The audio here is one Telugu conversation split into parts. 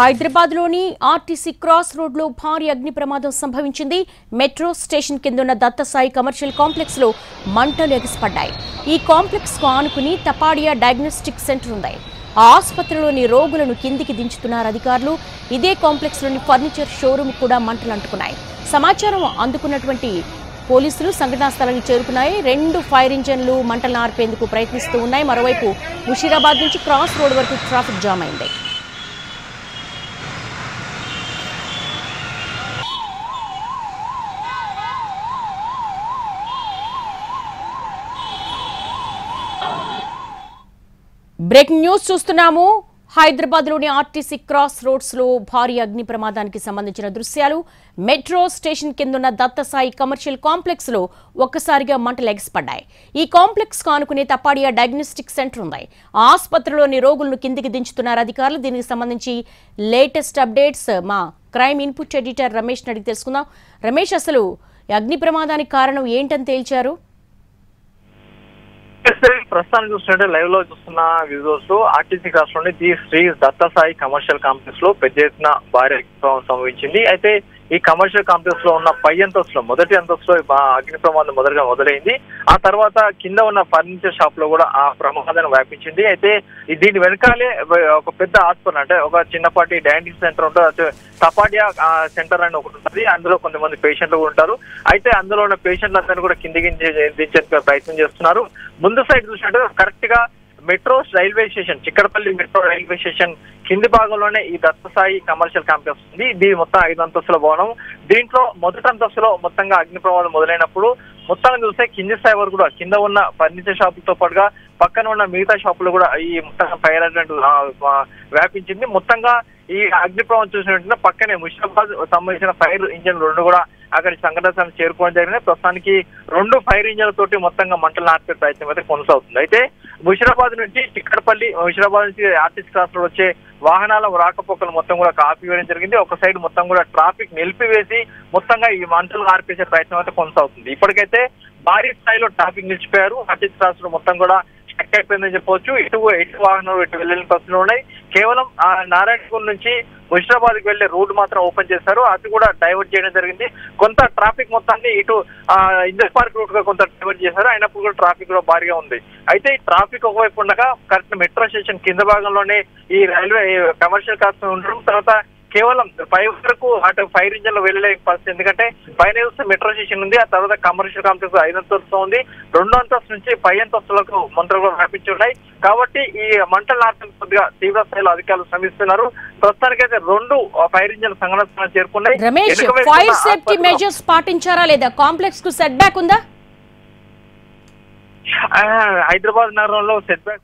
హైదరాబాద్లోని ఆర్టీసీ క్రాస్ రోడ్లో భారీ అగ్ని ప్రమాదం సంభవించింది మెట్రో స్టేషన్ కిందున్న దత్తసాయి కమర్షియల్ కాంప్లెక్స్ లో మంటలు ఎగిసిపడ్డాయి ఈ కాంప్లెక్స్ కు ఆనుకుని తపాడియా డయాగ్నోస్టిక్ సెంటర్ ఉంది ఆ ఆసుపత్రిలోని రోగులను కిందికి దించుతున్నారు అధికారులు ఇదే కాంప్లెక్స్ లోని ఫర్నిచర్ షోరూమ్ కూడా మంటలు అంటుకున్నాయి సమాచారం అందుకున్నటువంటి పోలీసులు సంఘటనా స్థలానికి చేరుకున్నాయి రెండు ఫైర్ ఇంజన్లు మంటలను ఆర్పేందుకు ప్రయత్నిస్తూ ఉన్నాయి మరోవైపు ముషీరాబాద్ నుంచి క్రాస్ రోడ్ వరకు ట్రాఫిక్ జామ్ అయింది బ్రేకింగ్ న్యూస్ చూస్తున్నాము హైదరాబాద్ లోని ఆర్టీసీ క్రాస్ రోడ్స్ లో భారీ అగ్ని ప్రమాదానికి సంబంధించిన దృశ్యాలు మెట్రో స్టేషన్ కిందున్న దత్తసాయి కమర్షియల్ కాంప్లెక్స్ లో ఒక్కసారిగా మంటలు ఎగిసిపడ్డాయి ఈ కాంప్లెక్స్ కానుకునే తప్పాడియా డయాగ్నోస్టిక్ సెంటర్ ఉంది ఆ ఆసుపత్రిలోని రోగులను కిందికి దించుతున్నారు అధికారులు దీనికి సంబంధించి లేటెస్ట్ అప్డేట్స్ మా క్రైమ్ ఇన్పుట్ ఎడిటర్ రమేష్ అడిగి తెలుసుకుందాం రమేష్ అసలు ఈ అగ్ని ప్రమాదానికి కారణం ఏంటని తేల్చారు ప్రస్తుతానికి చూస్తుంటే లైవ్ లో చూస్తున్న విజువల్స్ ఆర్టీసీ క్రాస్ లోని the Shri Dattasai commercial complex లో పెద్ద ఎత్తున భారీ అగ్నిప్రమాదం సంభవించింది అయితే ఈ కమర్షియల్ కాంప్లెక్స్ లో ఉన్న పై అంతస్తులో మొదటి అంతస్తులో ఈ బా- అగ్ని ప్రమాదం మొదటగా మొదలైంది ఆ తర్వాత కింద ఉన్న ఫర్నిచర్ షాప్ లో కూడా ఆ ప్రమాదాన్ని వ్యాపించింది అయితే ఈ దీని వెనకాలే ఒక పెద్ద హాస్పిటల్ అంటే ఒక చిన్నపాటి డయాగ్నోస్టిక్ సెంటర్ ఉంటుంది అయితే తపాడియా ఆ, సెంటర్ అని ఒకటి ఉంటుంది అందులో కొంతమంది పేషెంట్లు కూడా ఉంటారు అయితే అందులో ఉన్న పేషెంట్లందరినీ కూడా కిందికి దించే- దించేందుకు ప్రయత్నం చేస్తున్నారు ముందు సైడ్ చూసినట్టు కరెక్ట్ గా metro railway station Chikkadpally metro railway station కింది భాగంలోనే ఈ దత్తసాయి కమర్షియల్ కాంప్లెక్స్ ఉంది ఇది మొత్తం ఐదు అంతస్తుల భవనం దీంట్లో మొదటి అంతస్తులో మొత్తంగా అగ్ని ప్రమాదం మొదలైనప్పుడు మొత్తంగా చూస్తే కింది స్థాయి వరకు కూడా కింద ఉన్న ఫర్నిచర్ షాపులతో పాటుగా పక్కన ఉన్న మిగతా షాపులు కూడా ఈ మొత్తంగా ఫైర్ యాక్సిడెంట్ వ్యాపించింది మొత్తంగా ఈ అగ్ని ప్రమాదం చూసిన వెంటనే పక్కనే ముషిరాబాద్ సంబంధించిన ఫైర్ ఇంజన్ రెండు కూడా అక్కడి సంఘటన స్థలం చేరుకోవడం జరిగింది ప్రస్తుతానికి రెండు ఫైర్ ఇంజన్ల తోటి మొత్తంగా మంటలు ఆర్పే ప్రయత్నం అయితే కొనసాగుతుంది అయితే ముషిరాబాద్ నుంచి చిక్కడపల్లి ముషిరాబాద్ నుంచి ఆర్టిస్ట్ క్రాస్ రోడ్ వచ్చే వాహనాల రాకపోకలు మొత్తం కూడా ఆపివేయడం జరిగింది ఒక సైడ్ మొత్తం కూడా ట్రాఫిక్ నిలిపివేసి మొత్తంగా ఈ మంటలు ఆర్పేసే ప్రయత్నం అయితే కొనసాగుతుంది ఇప్పటికైతే భారీ స్థాయిలో ట్రాఫిక్ నిలిచిపోయారు ఆర్టిస్ట్ క్రాస్ రోడ్ మొత్తం కూడా స్టక్ అయిపోయిందని చెప్పవచ్చు ఇటు ఎటు వాహనాలు ఇటు వెళ్ళిన పరిస్థితులు ఉన్నాయి కేవలం ఆ నారాయణపూర్ నుంచి ముషిరాబాద్ కి వెళ్లే రోడ్డు మాత్రం ఓపెన్ చేశారు అది కూడా డైవర్ట్ చేయడం జరిగింది కొంత ట్రాఫిక్ మొత్తాన్ని ఇటు ఆ, ఇండస్ పార్క్ రూట్ గా కొంత డైవర్ట్ చేశారు అయినప్పుడు కూడా ట్రాఫిక్ కూడా భారీగా ఉంది అయితే ఈ ట్రాఫిక్ ఒకవైపు ఉండగా కరెక్ట్ మెట్రో స్టేషన్ కింద భాగంలోనే ఈ రైల్వే కమర్షియల్ కార్స్ ఉండడం తర్వాత కేవలం పై వరకు అటు ఫైర్ ఇంజన్ లో వెళ్ళలేక పరిస్థితి ఎందుకంటే పైన చూస్తే మెట్రో స్టేషన్ ఉంది ఆ తర్వాత కమర్షియల్ కాంప్లెక్స్ ఐదు అంతస్తు ఉంది రెండో అంతస్తు నుంచి పై అంతస్తులకు మంటలు కూడా వ్యాపించి ఉన్నాయి కాబట్టి ఈ మంటల నాటం కొద్దిగా తీవ్ర స్థాయిలో అధికారులు శ్రమిస్తున్నారు ప్రస్తుతానికైతే రెండు ఫైర్ ఇంజన్ సంఘటన స్థలానికి చేరుకున్నాయి రమేష్ వెనుక వైపున ఫైర్ సేఫ్టీ ఆసుపత్రిలో- మెజర్స్ పాటించారా లేదా కాంప్లెక్స్ కు సెట్ బ్యాక్ ఉందా ఆ, హైదరాబాద్ నగరంలో సెట్ బ్యాక్స్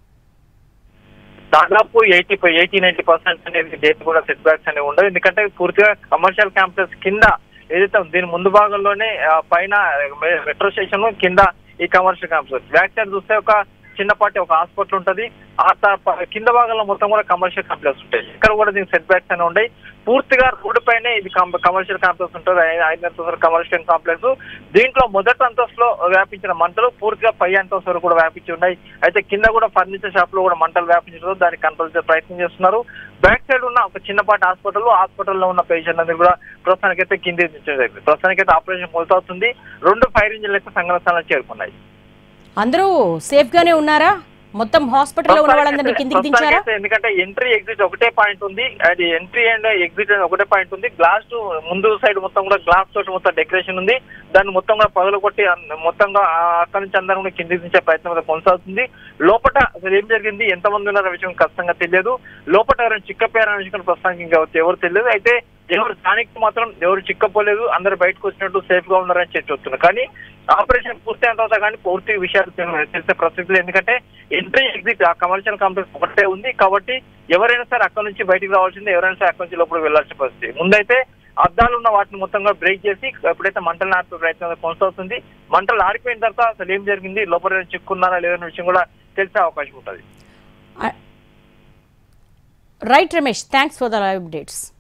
దాదాపు ఎయిటీ ఎయిటీ నైన్టీ పర్సెంట్ అనేది డేట్ కూడా సెట్ బ్యాక్స్ అనేవి ఉండవు ఎందుకంటే పూర్తిగా కమర్షియల్ క్యాంపస్ కింద ఏదైతే ఉందో, దీని ముందు భాగంలోనే ఆ, పైన మె- మెట్రో స్టేషన్ కింద ఈ కమర్షియల్ క్యాంపస్ బ్యాక్ సైడ్ చూస్తే ఒక చిన్నపాటి ఒక హాస్పిటల్ ఉంటది ఆ త- ప- కింద భాగంలో మొత్తం కూడా కమర్షియల్ కాంప్లెక్స్ ఉంటాయి ఇక్కడ కూడా దీనికి సెట్ బ్యాక్స్ అనేవి ఉన్నాయి పూర్తిగా రోడ్డు పైనే ఇది కమర్షియల్ కాంప్లెక్స్ ఉంటుంది ఐ- ఐదు అంతస్తుల కమర్షియల్ కాంప్లెక్స్ దీంట్లో మొదటి అంతస్తులో వ్యాపించిన మంటలు పూర్తిగా పై అంతస్తు వరకు కూడా వ్యాపించి ఉన్నాయి అయితే కింద కూడా ఫర్నిచర్ షాప్ లో కూడా మంటలు వ్యాపించడంతో దాన్ని కంట్రోల్ చేసే ప్రయత్నం చేస్తున్నారు బ్యాక్ సైడ్ ఉన్న ఒక చిన్నపాటి హాస్పిటల్ హాస్పిటల్లో ఉన్న పేషెంట్ అందరూ కూడా ప్రస్తుతానికైతే కింది దించడం ప్రస్తుతానికైతే ఆపరేషన్ కొనసాగుతుంది రెండు ఫైర్ ఇంజిన్లు అయితే సంఘటన స్థలానికి చేరుకున్నాయి అందరూ సేఫ్ గానే ఉన్నారా మొత్తం హాస్పిటల్లో ఉన్న వాళ్ళందరినీ కిందికి దించారా ప్రస్తుతానికైతే ఎందుకంటే ఎంట్రీ ఎగ్జిట్ ఒకటే పాయింట్ ఉంది అది ఎంట్రీ అండ్ ఎగ్జిట్ అని ఒకటే పాయింట్ ఉంది గ్లాస్ ముందు సైడ్ మొత్తం కూడా గ్లాస్ తోటి మొత్తం డెకరేషన్ ఉంది దాన్ని మొత్తం కూడా పగలు కొట్టి అన్- మొత్తంగా ఆ అక్కడి నుంచి అందరం కూడా కిందికి దించే ప్రయత్నం అయితే కొనసాగుతుంది లోపల అసలు ఏం జరిగింది ఎంతమంది ఉన్నారో విషయం ఖచ్చితంగా తెలియదు లోపల ఎవరైనా చిక్కపోయారనే విషయం ప్రస్తుతానికి ఇంకా ఎవరు తెలియదు అయితే ఎవరు స్థానికులు మాత్రం ఎవరు చిక్కపోలేదు అందరు బయటకు వచ్చినట్టు సేఫ్ గా ఉన్నారని చెప్పి వస్తున్నారు కానీ ఆపరేషన్ పూర్తయిన తర్వాత కానీ పూర్తి విషయాలు తెలు- తెలిసే ప్రసక్తి ఎందుకంటే ఎంట్రీ ఎగ్జిట్ ఆ కమర్షియల్ కాంప్లెక్స్ ఒకటే ఉంది కాబట్టి ఎవరైనా సరే అక్కడ నుంచి బయటికి రావాల్సిందే ఎవరైనా సరే అక్కడ నుంచి లోపలికి వెళ్లాల్సిన పరిస్థితి ముందైతే అద్దాలు ఉన్న వాటిని మొత్తంగా బ్రేక్ చేసి ఎప్పుడైతే మంటలు ఆర్పే ప్రయత్నం కొనసాగుతుంది మంటలు ఆరిపోయిన తర్వాత అసలు ఏం జరిగింది లోపల ఎవరైనా చిక్కున్నారా లేదనే విషయం కూడా తెలిసే అవకాశం ఉంటుంది right Ramesh thanks for the updates